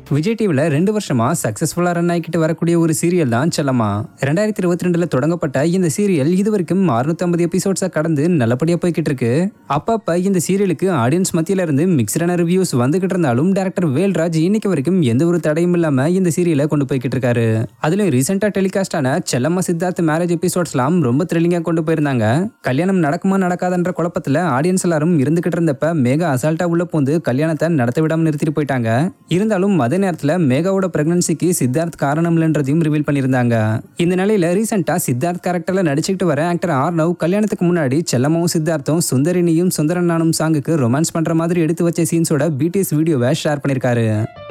விஜய் டிவில ரெண்டு வருஷமா சக்சஸ்ஃபுல்லா ரன் ஆகிக்கிட்டு வரக்கூடிய ஒரு சீரியல் தான் செல்லம்மா ரெண்டாயிரத்தி இருபத்தி ரெண்டுல தொடங்கப்பட்ட இந்த சீரியல் இது வரைக்கும் அறுநூத்தி எபிசோட்ஸை கடந்து நல்லபடியா போய்கிட்டு இருக்கு அப்பப்ப இந்த சீரியலுக்கு ஆடியன்ஸ் மத்தியில இருந்து மிக்சடான ரிவ்யூஸ் வந்துகிட்டு இருந்தாலும் டேரக்டர் வேல்ராஜ் இன்னைக்கு வரைக்கும் எந்த ஒரு தடையும் இல்லாம இந்த சீரியலை கொண்டு போய்கிட்டு இருக்காரு அதுலயும் ரீசெண்டா டெலிகாஸ்ட் ஆன செல்லம்மா சித்தார்த் மேரேஜ் எபிசோட்ஸ்லாம் ரொம்ப த்ரில்லிங்கா கொண்டு போயிருந்தாங்க கல்யாணம் நடக்குமா நடக்காதன்ற குழப்பத்துல ஆடியன்ஸ் எல்லாரும் இருந்துகிட்டு இருந்தப்ப மேகா அசால்ட்டா உள்ள பூந்து கல்யாணத்தை நடத்த விடாம நிறுத்திட்டு போயிட்டாங்க இருந்தாலும் அதே நேரத்துல மேகாவோட பிரெக்னன்சிக்கு சித்தார்த் காரணம் இல்லைன்றதையும் ரிவீல் பண்ணியிருந்தாங்க இந்த நிலையில ரீசெண்டா சித்தார்த் கேரக்டர்ல நடிச்சுக்கிட்டு வர ஆக்டர் ஆர்னவ் கல்யாணத்துக்கு முன்னாடி செல்லம்மாவும் சித்தார்த்தும் சுந்தரினியும் சுந்தரன் நானும் சாங்குக்கு ரொமான்ஸ் பண்ற மாதிரி எடுத்து வச்ச சீன்ஸோட பிடிஎஸ் வீடியோவை ஷேர் பண்ணியிருக்காரு